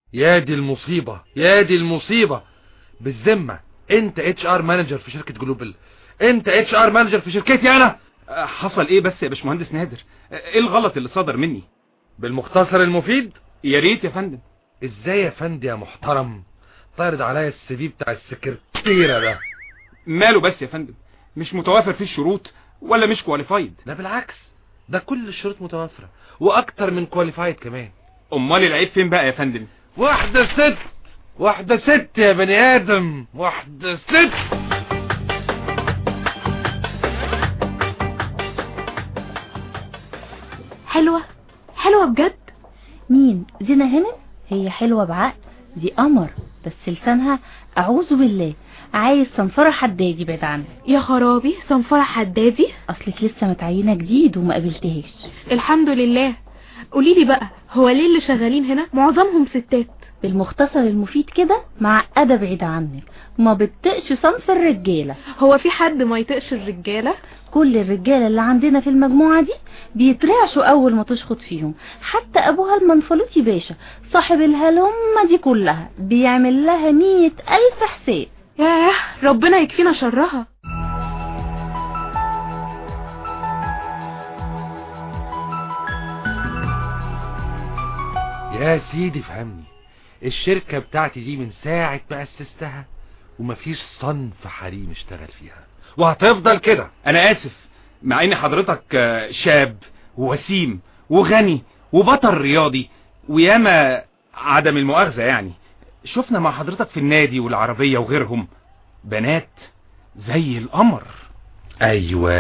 يا دي المصيبة يا دي المصيبة بالذمة انت اتش ار مانجر في شركة جلوبال انت اتش ار مانجر في شركتي انا أه، حصل ايه بس يا باشمهندس نادر أه، ايه الغلط اللي صدر مني بالمختصر المفيد يا ريت يا فندم ازاي يا فندي يا محترم طارد عليا السي في بتاع السكرتيرة ده ماله بس يا فندم مش متوافر فيه الشروط ولا مش كواليفايد لا بالعكس ده كل الشروط متوفرة واكتر من كواليفايد كمان امال العيب فين بقى يا فندم واحدة ست واحدة ست يا بني ادم واحدة ست حلوة حلوة بجد مين زينة هنا هي حلوة بعقل دي قمر بس لسانها اعوذ بالله عايز صنفرة حدادي بعد عنها يا خرابي صنفرة حدادي اصلك لسه متعينة جديد وما قابلتهاش الحمد لله قوليلي بقى هو ليه اللي شغالين هنا معظمهم ستات بالمختصر المفيد كده معقدة بعيد عنك ما بتطقش صنف الرجالة هو في حد ما يطقش الرجالة كل الرجالة اللي عندنا في المجموعة دي بيترعشوا أول ما تشخط فيهم حتى أبوها المنفلوطي باشا صاحب الهلمة دي كلها بيعمل لها مية ألف حساب ياه ربنا يكفينا شرها يا سيدي فهمني الشركة بتاعتي دي من ساعة ما أسستها ومفيش صنف حريم اشتغل فيها وهتفضل كده انا اسف مع ان حضرتك آه، شاب ووسيم وغني وبطل رياضي وياما عدم المؤاخذة يعني شفنا مع حضرتك في النادي والعربية وغيرهم بنات زي القمر ايوه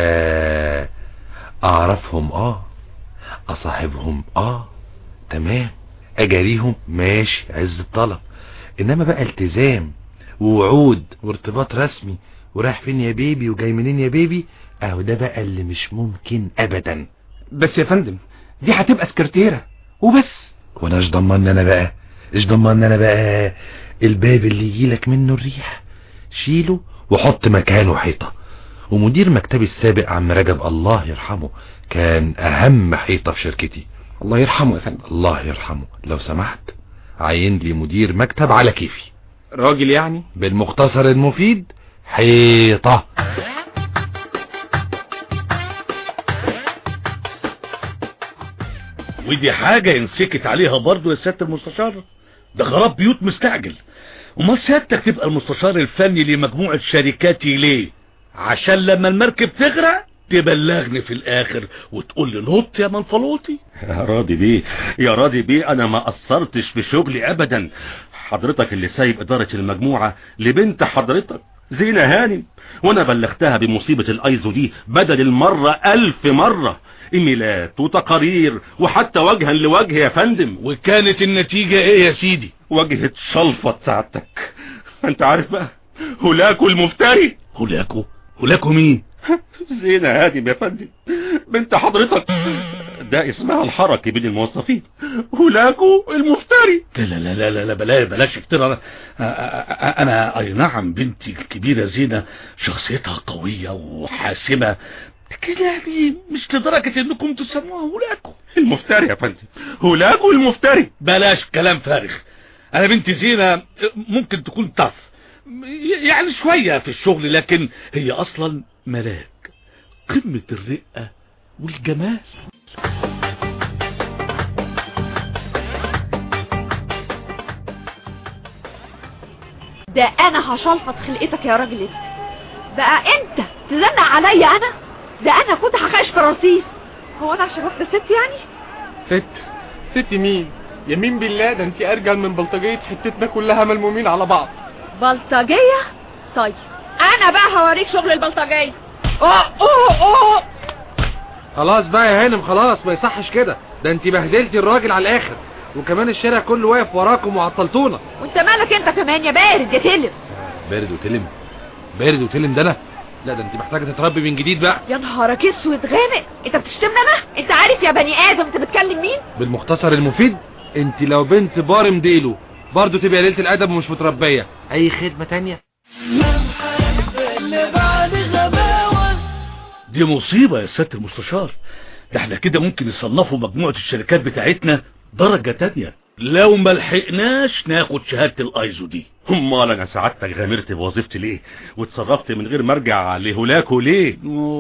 اعرفهم اه اصاحبهم اه تمام اجاريهم ماشي عز الطلب انما بقى التزام ووعود وارتباط رسمي ورايح فين يا بيبي وجاي منين يا بيبي اهو ده بقى اللي مش ممكن ابدا بس يا فندم دي هتبقى سكرتيرة وبس وانا ايش ضمن انا بقى ايش ضمن انا بقى الباب اللي يجيلك منه الريح شيله وحط مكانه حيطة ومدير مكتبي السابق عم رجب الله يرحمه كان اهم حيطة في شركتي الله يرحمه يا فندم الله يرحمه لو سمحت عين لي مدير مكتب على كيفي راجل يعني بالمختصر المفيد حيطة ودي حاجة ينسكت عليها برضو يا سيادة المستشار ده خراب بيوت مستعجل وما سيادتك تبقى المستشار الفني لمجموعة شركاتي ليه عشان لما المركب تغرق تبلغني في الاخر وتقول لي نط يا منفلوطي يا راضي بيه يا راضي بيه انا ما قصرتش في شغلي ابدا حضرتك اللي سايب ادارة المجموعة لبنت حضرتك زينة هانم وانا بلغتها بمصيبة الايزو دي بدل المرة الف مرة ايميلات وتقارير وحتى وجها لوجه يا فندم وكانت النتيجة ايه يا سيدي وجهة شلفة سعادتك انت عارف بقى هلاكو المفتري هلاكو هلاكو مين زينة هادم يا فندم بنت حضرتك ده اسمها الحركة بين الموظفين هلاكو المفتري لا لا لا لا لا بلاش بلاش كتير انا انا اي نعم بنتي الكبيرة زينة شخصيتها قوية وحاسمة لكن يعني مش لدرجة انكم تسموها هلاكو المفتري يا فندم هلاكو المفتري بلاش كلام فارغ انا بنتي زينة ممكن تكون طف يعني شوية في الشغل لكن هي اصلا ملاك قمة الرقة والجمال ده انا هشلفط خلقتك يا راجل انت بقى انت تزنق عليا انا ده انا كنت هخش في رصيف هو انا عشان واحده ست يعني ست ست مين يمين بالله ده انت ارجل من بلطجية حتتنا كلها ملمومين على بعض بلطجيه طيب انا بقى هوريك شغل البلطجيه اوه اوه اوه خلاص بقى يا هانم خلاص ما يصحش كده ده انت بهدلتي الراجل على الاخر وكمان الشارع كله واقف وراكم وعطلتونا وانت مالك انت كمان يا بارد يا تلم بارد وتلم بارد وتلم ده انا لا ده انت محتاجه تتربي من جديد بقى يا نهارك اسود غامق انت بتشتمني انا انت عارف يا بني ادم انت بتكلم مين بالمختصر المفيد انت لو بنت بارم ديلو برضه تبقى ليله الادب ومش متربيه اي خدمه تانية دي مصيبة يا سيادة المستشار ده احنا كده ممكن نصنفوا مجموعة الشركات بتاعتنا درجة تانية لو ما لحقناش ناخد شهادة الايزو دي امال انا سعادتك غامرت بوظيفتي ليه وتصرفت من غير ما ارجع لهولاكو ليه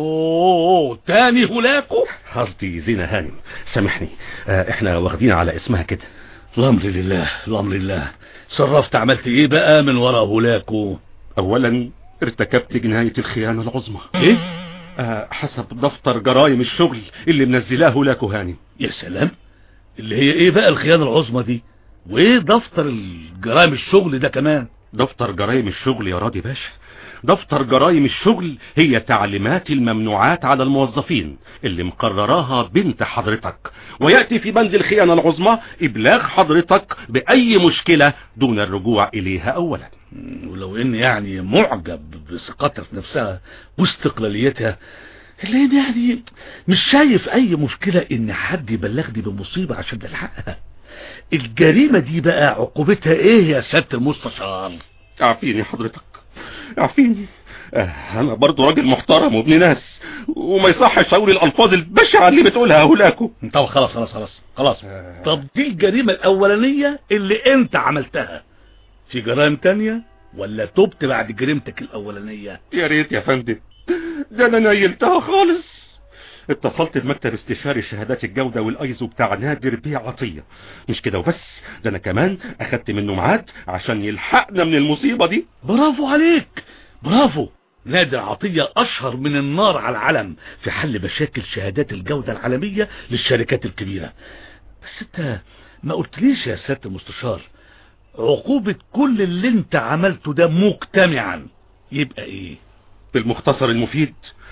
اوه تاني هولاكو قصدي زينة هانم سامحني آه احنا واخدين على اسمها كده الامر لله الامر لله صرفت عملت ايه بقى من ورا هولاكو اولا ارتكبت جناية الخيانة العظمى ايه آه حسب دفتر جرائم الشغل اللي منزلاه هولاكو هانم يا سلام اللي هي ايه بقى الخيانة العظمى دي وايه دفتر الجرائم الشغل ده كمان دفتر جرائم الشغل يا راضي باشا دفتر جرائم الشغل هي تعليمات الممنوعات على الموظفين اللي مقرراها بنت حضرتك ويأتي في بند الخيانة العظمى إبلاغ حضرتك بأي مشكلة دون الرجوع إليها أولا ولو ان يعني معجب بثقتها في نفسها واستقلاليتها الا ان يعني مش شايف اي مشكلة ان حد يبلغني بمصيبة عشان نلحقها الجريمة دي بقى عقوبتها ايه يا سيادة المستشار اعفيني حضرتك اعفيني آه، انا برضو راجل محترم وابن ناس وما يصحش اقول الالفاظ البشعة اللي بتقولها هولاكو طب خلاص خلاص خلاص خلاص طب دي الجريمة الاولانية اللي انت عملتها في جرائم تانية ولا تبت بعد جريمتك الاولانية يا ريت يا فندم ده انا نيلتها خالص اتصلت بمكتب استشاري شهادات الجودة والايزو بتاع نادر بيه عطية مش كده وبس ده انا كمان اخدت منه ميعاد عشان يلحقنا من المصيبة دي برافو عليك برافو نادر عطية أشهر من النار على العلم في حل مشاكل شهادات الجودة العالمية للشركات الكبيرة بس انت ما قلتليش يا سيادة المستشار عقوبة كل اللي انت عملته ده مجتمعا يبقى ايه بالمختصر المفيد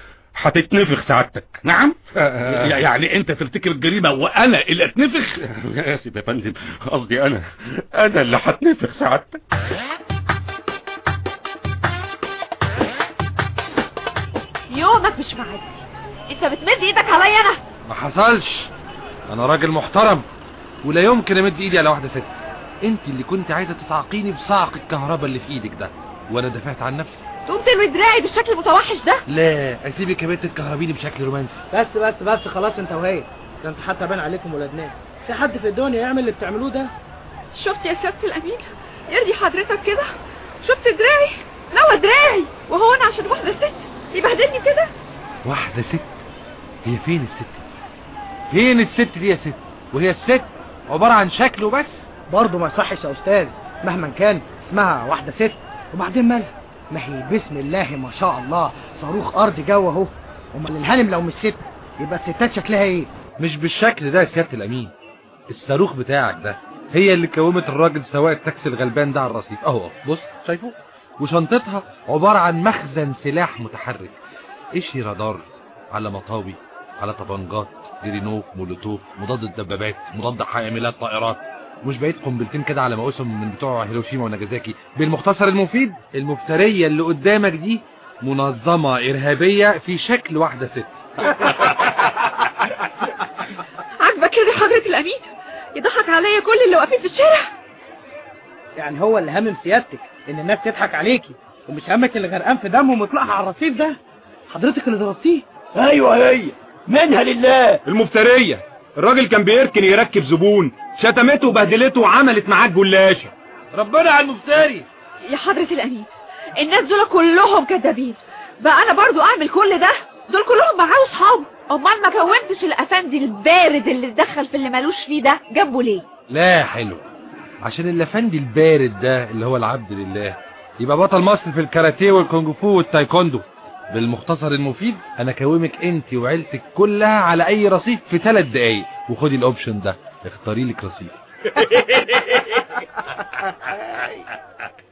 هتتنفخ سعادتك نعم يعني انت ترتكب الجريمة وانا اللي اتنفخ انا اسف يا فندم قصدي انا انا اللي هتنفخ سعادتك يومك مش معدي انت بتمد ايدك عليا انا ما حصلش انا راجل محترم ولا يمكن امد ايدي على واحده ست انت اللي كنت عايزه تصعقيني بصعق الكهرباء اللي في ايدك ده وانا دافعت عن نفسي تقوم ترمي دراعي بالشكل المتوحش ده لا اسيبك يا بنت تكهربيني بشكل رومانسي بس بس بس خلاص انت وهي ده انت حتى باين عليكم ولاد ناس في حد في الدنيا يعمل اللي بتعملوه ده شفت يا سيادة الامين يرضي حضرتك كده شفت دراعي نوى دراعي وهو انا عشان واحدة ست يبهدلني كده واحده ست هي فين الست فين الست دي يا ست وهي الست عباره عن شكل وبس برضه ما يصحش يا استاذ مهما كان اسمها واحده ست وبعدين مالها ما هي بسم الله ما شاء الله صاروخ ارض جو اهو امال الهانم لو مش ست يبقى الستات شكلها ايه مش بالشكل ده يا سياده الامين الصاروخ بتاعك ده هي اللي كومت الراجل سواق التاكسي الغلبان ده على الرصيف اهو بص شايفه وشنطتها عبارة عن مخزن سلاح متحرك قشي رادار على مطاوي على طبنجات ديرينوف مولوتوف مضاد الدبابات مضاد حاملات طائرات مش بقيت قنبلتين كده على مقاسهم من بتوع هيروشيما وناجازاكي بالمختصر المفيد المفترية اللي قدامك دي منظمة إرهابية في شكل واحدة ست عاجبك كده يا حضرة الامين يضحك عليا كل اللي واقفين في الشارع يعني هو اللي همم سيادتك ان الناس تضحك عليكي ومش همك اللي غرقان في دمه ومطلعها على الرصيف ده حضرتك اللي ضربتيه ايوه هي منها لله المفترية الراجل كان بيركن يركب زبون شتمته وبهدلته وعملت معاه جلاشة ربنا على المفتري يا حضرة الامين الناس دول كلهم كدابين بقى انا برضو اعمل كل ده دول كلهم معاه اصحابه امال ما كونتش الافندي البارد اللي اتدخل في اللي مالوش فيه ده جنبه ليه لا حلو عشان الافندي البارد ده اللي هو العبد لله يبقى بطل مصر في الكاراتيه والكونج فو والتايكوندو بالمختصر المفيد انا كومك انت وعيلتك كلها على اي رصيف في ثلاث دقايق وخدي الاوبشن ده اختاري لك رصيف